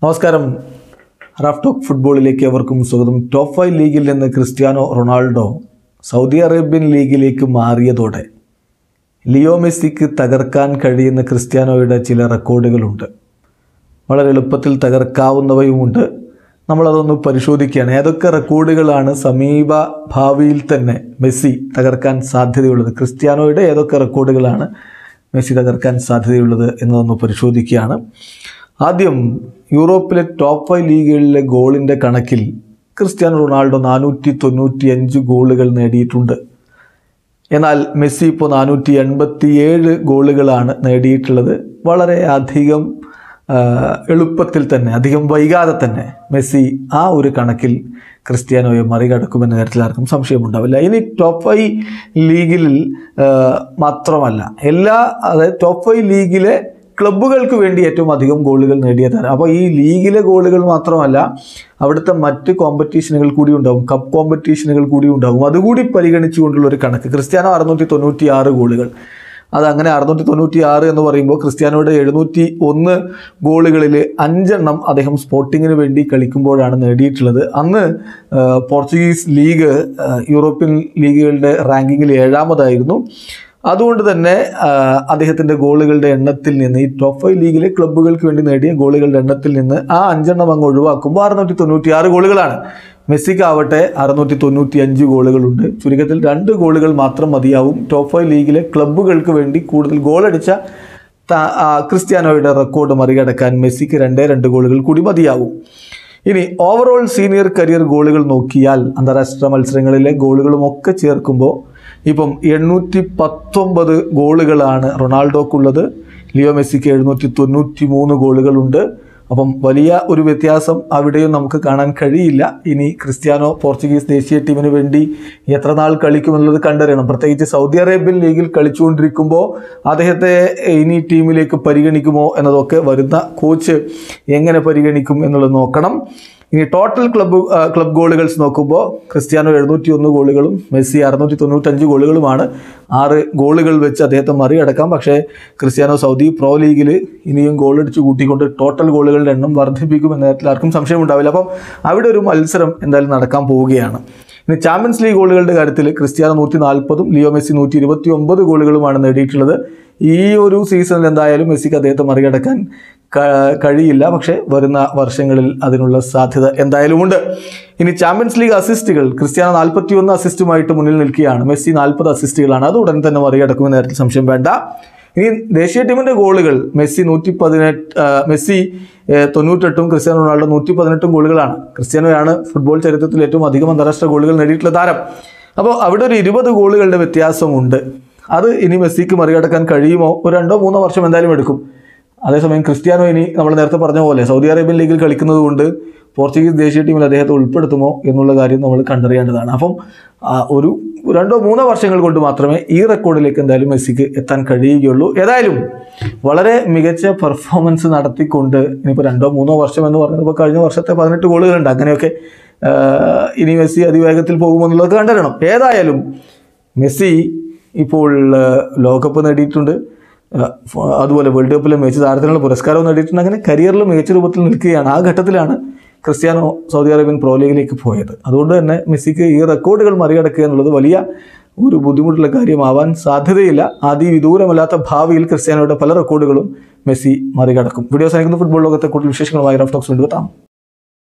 നമസ്കാരം Raf talk ഫുട്ബോളിലേക്ക് അവർക്കും സ്വാഗതം ടോപ്പ് ഫൈവ് ലീഗിൽ നിന്ന് ക്രിസ്ത്യാനോ റൊണാൾഡോ സൗദി അറേബ്യൻ ലീഗിലേക്ക് മാറിയതോടെ ലിയോ മെസ്സിക്ക് തകർക്കാൻ കഴിയുന്ന ക്രിസ്ത്യാനോയുടെ ചില റെക്കോർഡുകളുണ്ട് വളരെ എളുപ്പത്തിൽ തകർക്കാവുന്നവയുമുണ്ട് നമ്മളതൊന്ന് പരിശോധിക്കുകയാണ് ഏതൊക്കെ റെക്കോർഡുകളാണ് സമീപ ഭാവിയിൽ തന്നെ മെസ്സി തകർക്കാൻ സാധ്യതയുള്ളത് ക്രിസ്ത്യാനോയുടെ ഏതൊക്കെ റെക്കോർഡുകളാണ് മെസ്സി തകർക്കാൻ സാധ്യതയുള്ളത് എന്നതൊന്ന് പരിശോധിക്കുകയാണ് ആദ്യം യൂറോപ്പിലെ ടോപ്പ് ഫൈവ് ലീഗുകളിലെ ഗോളിൻ്റെ കണക്കിൽ ക്രിസ്ത്യാനോ റൊണാൾഡോ നാനൂറ്റി തൊണ്ണൂറ്റി അഞ്ച് ഗോളുകൾ നേടിയിട്ടുണ്ട് എന്നാൽ മെസ്സി ഇപ്പോൾ നാനൂറ്റി എൺപത്തി ഏഴ് ഗോളുകളാണ് നേടിയിട്ടുള്ളത് വളരെ അധികം ആ, എളുപ്പത്തിൽ തന്നെ അധികം വൈകാതെ തന്നെ മെസ്സി ആ ഒരു കണക്കിൽ ക്രിസ്ത്യാനോയെ മറികടക്കുമെന്ന കാര്യത്തിൽ ആർക്കും സംശയമുണ്ടാവില്ല ഇനി ടോപ്പ് ഫൈവ് ലീഗിൽ ആ, മാത്രമല്ല എല്ലാ അതായത് ടോപ്പ് ഫൈവ് ലീഗിലെ ക്ലബ്ബുകൾക്ക് വേണ്ടി ഏറ്റവും അധികം ഗോളുകൾ നേടിയ താരം അപ്പോൾ ഈ ലീഗിലെ ഗോളുകൾ മാത്രമല്ല അവിടുത്തെ മറ്റ് കോമ്പറ്റീഷനുകൾ കൂടി ഉണ്ടാവും കപ്പ് കോമ്പറ്റീഷനുകൾ കൂടി ഉണ്ടാവും അതുകൂടി പരിഗണിച്ചുകൊണ്ടുള്ള ഒരു കണക്ക് ക്രിസ്ത്യാനോ അറുന്നൂറ്റി തൊണ്ണൂറ്റി ആറ് ഗോളുകൾ അത് അങ്ങനെ അറുന്നൂറ്റി തൊണ്ണൂറ്റി ആറ് എന്ന് പറയുമ്പോൾ ക്രിസ്ത്യാനോയുടെ എഴുന്നൂറ്റി ഒന്ന് ഗോളുകളിൽ അഞ്ചെണ്ണം അദ്ദേഹം സ്പോർട്ടിങ്ങിന് വേണ്ടി കളിക്കുമ്പോഴാണ് നേടിയിട്ടുള്ളത് അന്ന് ആ, പോർച്ചുഗീസ് ലീഗ് ആ, യൂറോപ്യൻ ലീഗുകളുടെ റാങ്കിങ്ങിൽ ഏഴാമതായിരുന്നു അതുകൊണ്ട് തന്നെ ആ, അദ്ദേഹത്തിൻ്റെ ഗോളുകളുടെ എണ്ണത്തിൽ നിന്ന് ഈ ടോപ്പ് ഫൈവ് ലീഗിലെ ക്ലബ്ബുകൾക്ക് വേണ്ടി നേടിയ ഗോളുകളുടെ എണ്ണത്തിൽ നിന്ന് ആ അഞ്ചെണ്ണം അങ്ങ് ഒഴിവാക്കുമ്പോൾ അറുന്നൂറ്റി തൊണ്ണൂറ്റി ആറ് ഗോളുകളാണ് മെസ്സിക്കാവട്ടെ അറുന്നൂറ്റി തൊണ്ണൂറ്റി അഞ്ച് ഗോളുകളുണ്ട് ചുരുക്കത്തിൽ രണ്ട് ഗോളുകൾ മാത്രം മതിയാവും ടോപ്പ് ഫൈവ് ലീഗിലെ ക്ലബ്ബുകൾക്ക് വേണ്ടി കൂടുതൽ ഗോളടിച്ച ത- ആ, ക്രിസ്ത്യാനോയുടെ റെക്കോർഡ് മറികടക്കാൻ മെസ്സിക്ക് രണ്ടേ രണ്ട് ഗോളുകൾ കൂടി മതിയാവും ഇനി ഓവറോൾ സീനിയർ കരിയർ ഗോളുകൾ നോക്കിയാൽ അന്താരാഷ്ട്ര മത്സരങ്ങളിലെ ഗോളുകളും ഒക്കെ ചേർക്കുമ്പോൾ ഇപ്പം എണ്ണൂറ്റി പത്തൊമ്പത് ഗോളുകളാണ് റൊണാൾഡോക്കുള്ളത് ലിയോ മെസ്സിക്ക് എഴുന്നൂറ്റി തൊണ്ണൂറ്റി മൂന്ന് ഗോളുകളുണ്ട് അപ്പം വലിയ ഒരു വ്യത്യാസം അവിടെയും നമുക്ക് കാണാൻ കഴിയില്ല ഇനി ക്രിസ്ത്യാനോ പോർച്ചുഗീസ് ദേശീയ ടീമിന് വേണ്ടി എത്ര നാൾ കളിക്കുമെന്നുള്ളത് കണ്ടറിയണം പ്രത്യേകിച്ച് സൗദി അറേബ്യൻ ലീഗിൽ കളിച്ചുകൊണ്ടിരിക്കുമ്പോൾ അദ്ദേഹത്തെ ഇനി ടീമിലേക്ക് പരിഗണിക്കുമോ എന്നതൊക്കെ വരുന്ന കോച്ച് എങ്ങനെ പരിഗണിക്കും എന്നുള്ളത് നോക്കണം ഇനി ടോട്ടൽ ക്ലബ്ബ് ആ, ക്ലബ് ഗോളുകൾസ് നോക്കുമ്പോൾ ക്രിസ്ത്യാനോ എഴുന്നൂറ്റി ഒന്ന് ഗോളുകളും മെസ്സി അറുന്നൂറ്റി തൊണ്ണൂറ്റഞ്ച് ഗോളുകളുമാണ് ആറ് ഗോളുകൾ വെച്ച് അദ്ദേഹത്തെ മറികടക്കാം പക്ഷേ ക്രിസ്ത്യാനോ സൗദി പ്രോ ലീഗിൽ ഇനിയും ഗോളടിച്ച് കൂട്ടിക്കൊണ്ട് ടോട്ടൽ ഗോളുകളുടെ എണ്ണം വർദ്ധിപ്പിക്കും എന്ന കാര്യത്തിൽ ആർക്കും സംശയമുണ്ടാവില്ല അപ്പം അവിടെ ഒരു മത്സരം എന്തായാലും നടക്കാൻ പോവുകയാണ് ഇനി ചാമ്പ്യൻസ് ലീഗ് ഗോളുകളുടെ കാര്യത്തിൽ ക്രിസ്ത്യാനോ നൂറ്റി നാൽപ്പതും ലിയോ മെസ്സി നൂറ്റി ഇരുപത്തി ഒമ്പത് ഗോളുകളുമാണ് നേടിയിട്ടുള്ളത് ഈ ഒരു സീസണിൽ എന്തായാലും മെസ്സിക്ക് അദ്ദേഹത്തെ മറികടക്കാൻ ക- കഴിയില്ല പക്ഷേ വരുന്ന വർഷങ്ങളിൽ അതിനുള്ള സാധ്യത എന്തായാലും ഉണ്ട് ഇനി ചാമ്പ്യൻസ് ലീഗ് അസിസ്റ്റുകൾ ക്രിസ്ത്യാനോ നാൽപ്പത്തി ഒന്ന് അസിസ്റ്റുമായിട്ട് മുന്നിൽ നിൽക്കുകയാണ് മെസ്സി നാൽപ്പത് അസിസ്റ്റുകളാണ് അത് ഉടൻ തന്നെ മറികടക്കുമെന്ന കാര്യത്തിൽ സംശയം വേണ്ട ഇനി ദേശീയ ടീമിന്റെ ഗോളുകൾ മെസ്സി നൂറ്റി പതിനെട്ട് ആ, മെസ്സി ഏ, തൊണ്ണൂറ്റെട്ടും ക്രിസ്ത്യാനോ റൊണാൾഡോ നൂറ്റി പതിനെട്ടും ഗോളുകളാണ് ക്രിസ്ത്യാനോയാണ് ഫുട്ബോൾ ചരിത്രത്തിൽ ഏറ്റവും അധികം അന്താരാഷ്ട്ര ഗോളുകൾ നേടിയിട്ടുള്ള താരം അപ്പോൾ അവിടെ ഒരു ഇരുപത് ഗോളുകളുടെ വ്യത്യാസമുണ്ട് അത് ഇനി മെസ്സിക്ക് മറികടക്കാൻ കഴിയുമോ ഒരു രണ്ടോ മൂന്നോ വർഷം എന്തായാലും എടുക്കും അതേസമയം ക്രിസ്ത്യാനോ ഇനി നമ്മൾ നേരത്തെ പറഞ്ഞ പോലെ സൗദി അറേബ്യൻ ലീഗിൽ കളിക്കുന്നത് കൊണ്ട് പോർച്ചുഗീസ് ദേശീയ ടീമിൽ അദ്ദേഹത്തെ ഉൾപ്പെടുത്തുമോ എന്നുള്ള കാര്യം നമ്മൾ കണ്ടറിയേണ്ടതാണ് അപ്പം ആ, ഒരു രണ്ടോ മൂന്നോ വർഷങ്ങൾ കൊണ്ട് മാത്രമേ ഈ റെക്കോർഡിലേക്ക് എന്തായാലും മെസ്സിക്ക് എത്താൻ കഴിയുകയുള്ളൂ ഏതായാലും വളരെ മികച്ച പെർഫോമൻസ് നടത്തിക്കൊണ്ട് ഇനിയിപ്പോൾ രണ്ടോ മൂന്നോ വർഷം എന്ന് പറഞ്ഞത് ഇപ്പോൾ കഴിഞ്ഞ വർഷത്തെ പതിനെട്ട് ഗോളുകളുണ്ട് അങ്ങനെയൊക്കെ ആ, ഇനി മെസ്സി അതിവേഗത്തിൽ പോകുമെന്നുള്ളത് കണ്ടറിയണം ഏതായാലും മെസ്സി ഇപ്പോൾ ആ, ലോകകപ്പ് നേടിയിട്ടുണ്ട് ആ, ഫ- അതുപോലെ വേൾഡ് കപ്പിലെ മികച്ച താരത്തിനുള്ള പുരസ്കാരവും നേടിയിട്ടുണ്ട് അങ്ങനെ കരിയറിൽ മികച്ച രൂപത്തിൽ നിൽക്കുകയാണ് ആ ഘട്ടത്തിലാണ് ക്രിസ്ത്യാനോ സൗദി അറേബ്യൻ പ്രോ ലീഗിലേക്ക് പോയത് അതുകൊണ്ട് തന്നെ മെസ്സിക്ക് ഈ റെക്കോർഡുകൾ മറികടക്കുക എന്നുള്ളത് വലിയ ഒരു ബുദ്ധിമുട്ടുള്ള കാര്യമാവാൻ സാധ്യതയില്ല അതിവിദൂരമല്ലാത്ത ഭാവിയിൽ ക്രിസ്ത്യാനോയുടെ പല റെക്കോർഡുകളും മെസ്സി മറികടക്കും വീഡിയോ സാധിക്കുന്ന ഫുട്ബോൾ ലോകത്തെ കൂടുതൽ വിശേഷങ്ങളുമായി റഫ് ടോക്സ് കൊണ്ടുവെത്താം